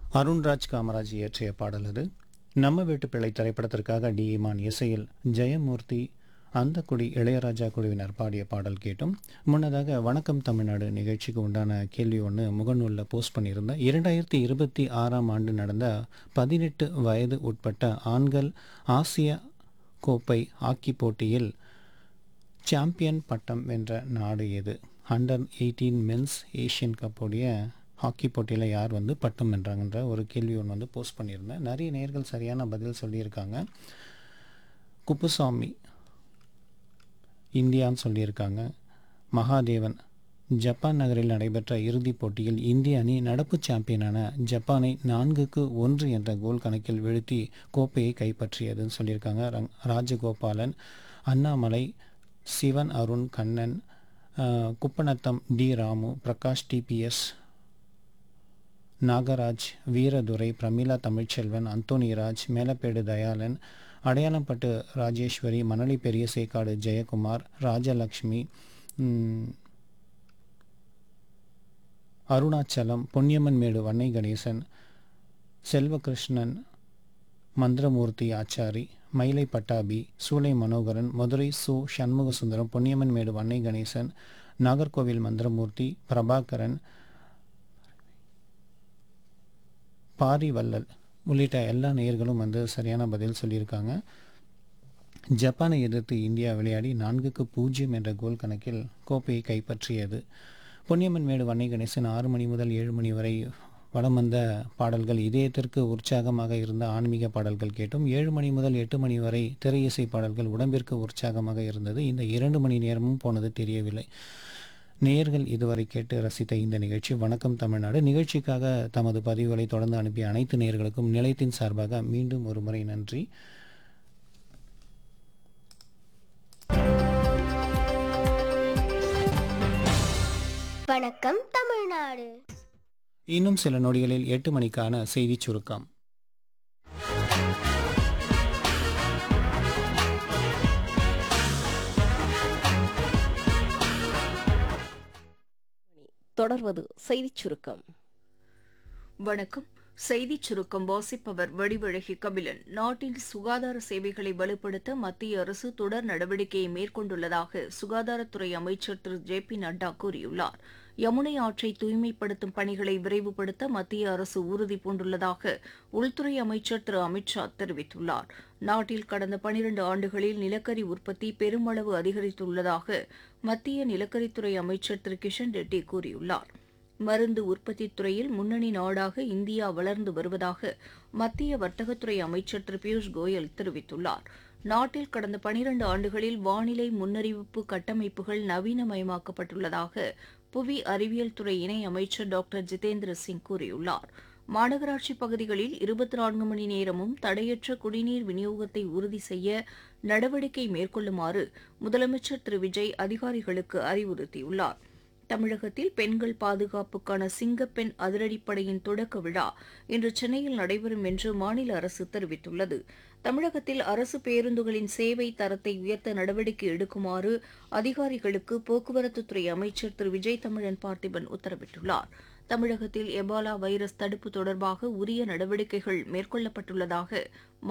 அருண்ராஜ் காமராஜ் இயற்றிய பாடல் அது நம்ம வீட்டு பிள்ளை திரைப்படத்திற்காக டி இமான் இசையில் ஜெயமூர்த்தி அந்த குடி இளையராஜா குழுவினர் பாடிய பாடல் கேட்டும் முன்னதாக வணக்கம் தமிழ்நாடு நிகழ்ச்சிக்கு உண்டான கேள்வி ஒன்று முகநூலில் போஸ்ட் பண்ணியிருந்தேன் இரண்டாயிரத்தி இருபத்தி ஆறாம் ஆண்டு நடந்த பதினெட்டு வயது உட்பட்ட ஆண்கள் ஆசிய கோப்பை ஹாக்கி போட்டியில் சாம்பியன் பட்டம் வென்ற நாடு எது அண்டர் எயிட்டீன் மென்ஸ் ஏஷியன் கப்போடைய ஹாக்கி போட்டியில் யார் வந்து பட்டம் வென்றாங்கன்ற ஒரு கேள்வி ஒன்று வந்து போஸ்ட் பண்ணியிருந்தேன் நிறைய நேர்கள் சரியான பதில் சொல்லியிருக்காங்க குப்புசாமி இந்தியான்னு சொல்லியிருக்காங்க மகாதேவன் ஜப்பான் நகரில் நடைபெற்ற இறுதிப் போட்டியில் இந்திய அணி நடப்பு சாம்பியனான ஜப்பானை நான்குக்கு ஒன்று என்ற கோல் கணக்கில் வீழ்த்தி கோப்பையை கைப்பற்றியதுன்னு சொல்லியிருக்காங்க ரங் ராஜகோபாலன் அண்ணாமலை சிவன் அருண் கண்ணன் அஹ், குப்பநத்தம் டி ராமு பிரகாஷ் டிபிஎஸ் நாகராஜ் வீரதுரை பிரமிளா தமிழ்ச்செல்வன் அந்தோணிராஜ் மேலப்பேடு தயாளன் அடையாளம்பட்டு ராஜேஸ்வரி மணலி பெரிய சேக்காடு ஜெயக்குமார் ராஜலக்ஷ்மி ம், அருணாச்சலம் பொன்னியம்மன் மேடு வன்னை கணேசன் செல்வகிருஷ்ணன் மந்திரமூர்த்தி ஆச்சாரி மயிலை பட்டாபி சூளை மனோகரன் மதுரை சு சண்முகசுந்தரம் பொன்னியம்மன் மேடு வன்னை கணேசன் நாகர்கோவில் மந்திரமூர்த்தி பிரபாகரன் பாரிவள்ளல் உள்ளிட்ட எல்லா நேயர்களும் வந்து சரியான பதில் சொல்லியிருக்காங்க ஜப்பானை எதிர்த்து இந்தியா விளையாடி நான்குக்கு பூஜ்ஜியம் என்ற கோல் கணக்கில் கோப்பையை கைப்பற்றியது பொன்னியம்மன் மேடு வன்னை கணேசன் ஆறு மணி முதல் ஏழு மணி வரை வலம் வந்த பாடல்கள் இதயத்திற்கு உற்சாகமாக இருந்த ஆன்மீக பாடல்கள் கேட்டும் ஏழு மணி முதல் எட்டு மணி வரை திரை இசை பாடல்கள் உடம்பிற்கு உற்சாகமாக இருந்தது இந்த இரண்டு மணி நேரமும் போனது தெரியவில்லை நேயர்கள் இதுவரை கேட்டு ரசித்த இந்த நிகழ்ச்சி வணக்கம் தமிழ்நாடு நிகழ்ச்சிக்காக தமது பதிவுகளை தொடர்ந்து அனுப்பிய அனைத்து நேயர்களுக்கும் நிலையத்தின் சார்பாக மீண்டும் ஒரு முறை நன்றி வணக்கம் தமிழ்நாடு இன்னும் சில நொடிகளில் எட்டு மணிக்கான செய்திச் சுருக்கம் தொடர்வது செய்திச் சுருக்கம் வணக்கம் செய்திச் சுருக்கம் வாசிப்பவர் வடிவழகி கபிலன் நாட்டின் சுகாதார சேவைகளை வலுப்படுத்த மத்திய அரசு தொடர் நடவடிக்கையை மேற்கொண்டுள்ளதாக சுகாதாரத்துறை அமைச்சர் திரு ஜே பி நட்டா கூறியுள்ளார் யமுனை ஆற்றை தூய்மைப்படுத்தும் பணிகளை விரைவுபடுத்த மத்திய அரசு உறுதி பூண்டுள்ளதாக உள்துறை அமைச்சர் திரு அமித்ஷா தெரிவித்துள்ளார் நாட்டில் கடந்த பனிரண்டு ஆண்டுகளில் நிலக்கரி உற்பத்தி பெருமளவு அதிகரித்துள்ளதாக மத்திய நிலக்கரித்துறை அமைச்சர் திரு கிஷன் ரெட்டி கூறியுள்ளார் மருந்து உற்பத்தித் துறையில் முன்னணி நாடாக இந்தியா வளர்ந்து வருவதாக மத்திய வர்த்தகத்துறை அமைச்சர் திரு பியூஷ் கோயல் தெரிவித்துள்ளார் நாட்டில் கடந்த பனிரண்டு ஆண்டுகளில் வானிலை முன்னறிவிப்பு கட்டமைப்புகள் நவீனமயமாக்கப்பட்டுள்ளதாக புவி அறிவியல் துறை இணை அமைச்சர் டாக்டர் ஜிதேந்திர சிங் கூறியுள்ளார் மாநகராட்சி பகுதிகளில் இருபத்தி நான்கு மணி நேரமும் தடையற்ற குடிநீர் விநியோகத்தை உறுதி செய்ய நடவடிக்கை மேற்கொள்ளுமாறு முதலமைச்சர் திரு விஜய் அதிகாரிகளுக்கு அறிவுறுத்தியுள்ளார் தமிழகத்தில் பெண்கள் பாதுகாப்புக்கான சிங்கப்பெண் அதிரடிப்படையின் தொடக்க விழா இன்று சென்னையில் நடைபெறும் என்று மாநில அரசு தெரிவித்துள்ளது தமிழகத்தில் அரசு பேருந்துகளின் சேவை தரத்தை உயர்த்த நடவடிக்கை எடுக்குமாறு அதிகாரிகளுக்கு போக்குவரத்துத்துறை அமைச்சர் திரு விஜய் தமிழன் பார்த்திபன் உத்தரவிட்டுள்ளார் தமிழகத்தில் எபாலா வைரஸ் தடுப்பு தொடர்பாக உரிய நடவடிக்கைகள் மேற்கொள்ளப்பட்டுள்ளதாக